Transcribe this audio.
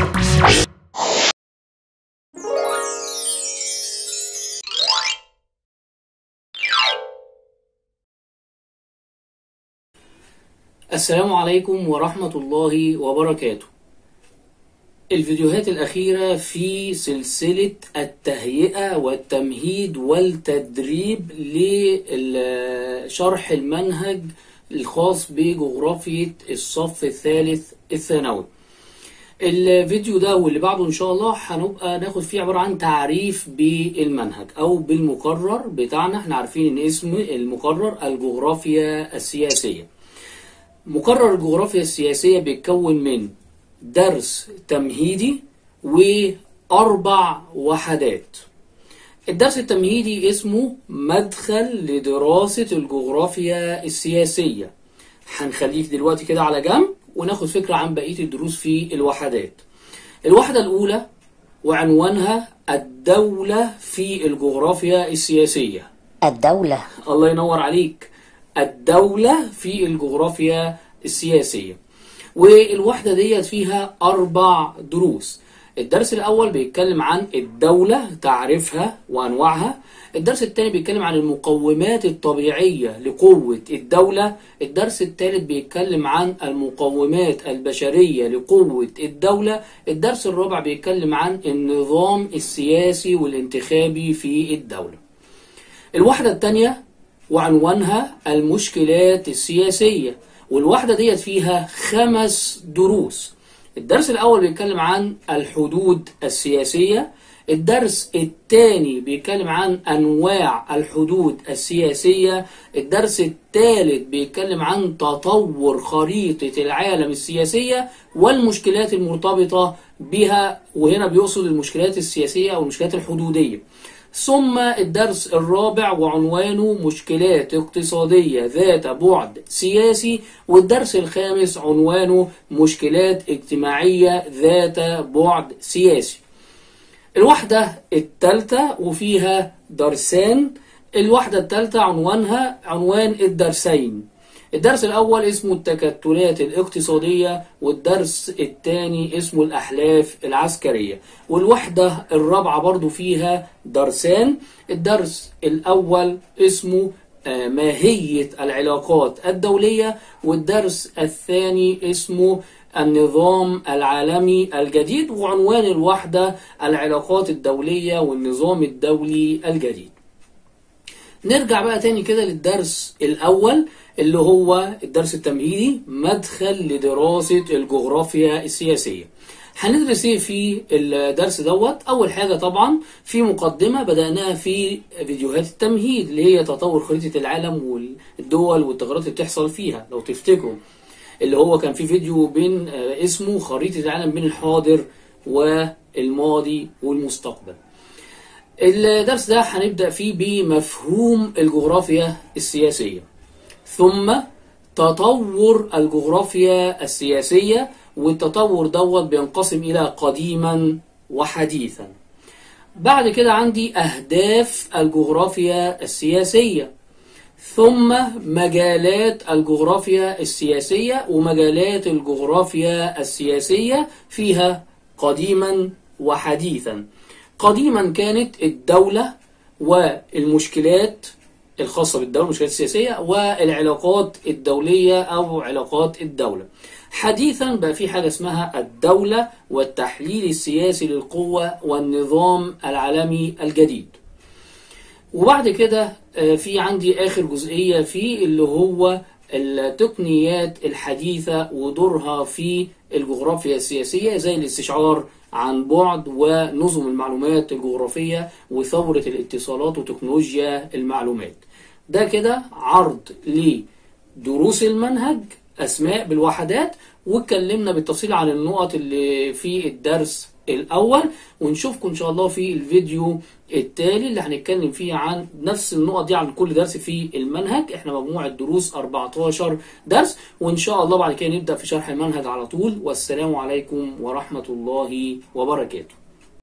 السلام عليكم ورحمة الله وبركاته الفيديوهات الأخيرة في سلسلة التهيئة والتمهيد والتدريب لشرح المنهج الخاص بجغرافية الصف الثالث الثانوي الفيديو ده واللي بعده ان شاء الله هنبقى ناخد فيه عباره عن تعريف بالمنهج او بالمقرر بتاعنا احنا عارفين ان اسم المقرر الجغرافيا السياسيه مقرر الجغرافيا السياسيه بيتكون من درس تمهيدي واربع وحدات الدرس التمهيدي اسمه مدخل لدراسه الجغرافيا السياسيه هنخليك دلوقتي كده على جنب وناخد فكرة عن بقية الدروس في الوحدات الوحدة الأولى وعنوانها الدولة في الجغرافيا السياسية الدولة الله ينور عليك الدولة في الجغرافيا السياسية والوحدة ديت فيها أربع دروس الدرس الأول بيتكلم عن الدولة تعريفها وأنواعها الدرس الثاني بيتكلم عن المقومات الطبيعية لقوة الدولة الدرس الثالث بيتكلم عن المقومات البشرية لقوة الدولة الدرس الرابع بيتكلم عن النظام السياسي والانتخابي في الدولة الوحدة الثانية وعنوانها المشكلات السياسية والوحدة ديت فيها خمس دروس الدرس الأول بيتكلم عن الحدود السياسية الدرس الثاني بيتكلم عن أنواع الحدود السياسية الدرس الثالث بيتكلم عن تطور خريطة العالم السياسية والمشكلات المرتبطة بها وهنا بيقصد المشكلات السياسية أو المشكلات الحدودية ثم الدرس الرابع وعنوانه مشكلات اقتصادية ذات بعد سياسي والدرس الخامس عنوانه مشكلات اجتماعية ذات بعد سياسي الوحدة الثالثة وفيها درسان الوحدة الثالثة عنوانها عنوان الدرسين الدرس الأول اسمه التكتلات الاقتصادية والدرس الثاني اسمه الأحلاف العسكرية والوحدة الرابعة برضو فيها درسان الدرس الأول اسمه ماهية العلاقات الدولية والدرس الثاني اسمه النظام العالمي الجديد وعنوان الوحدة العلاقات الدولية والنظام الدولي الجديد نرجع بقى تاني كده للدرس الأول اللي هو الدرس التمهيدي مدخل لدراسة الجغرافيا السياسية هندرس ايه في الدرس دوت اول حاجه طبعا في مقدمه بداناها في فيديوهات التمهيد اللي هي تطور خريطه العالم والدول والتغيرات اللي بتحصل فيها لو تفتكروا اللي هو كان في فيديو بين اسمه خريطه العالم بين الحاضر والماضي والمستقبل الدرس ده هنبدا فيه بمفهوم الجغرافيا السياسيه ثم تطور الجغرافيا السياسيه والتطور دوت بينقسم الى قديما وحديثا بعد كده عندي اهداف الجغرافيا السياسيه ثم مجالات الجغرافيا السياسيه ومجالات الجغرافيا السياسيه فيها قديما وحديثا قديما كانت الدوله والمشكلات الخاصه بالدوله المشكلات السياسيه والعلاقات الدوليه او علاقات الدوله حديثا بقى في حاجة اسمها الدولة والتحليل السياسي للقوة والنظام العالمي الجديد وبعد كده في عندي آخر جزئية فيه اللي هو التقنيات الحديثة ودورها في الجغرافيا السياسية زي الاستشعار عن بعد ونظم المعلومات الجغرافية وثورة الاتصالات وتكنولوجيا المعلومات ده كده عرض لدروس المنهج أسماء بالوحدات واتكلمنا بالتفصيل عن النقط اللي في الدرس الأول ونشوفكم إن شاء الله في الفيديو التالي اللي هنتكلم فيه عن نفس النقط دي عن كل درس في المنهج احنا مجموعة دروس 14 درس وإن شاء الله بعد كده نبدأ في شرح المنهج على طول والسلام عليكم ورحمة الله وبركاته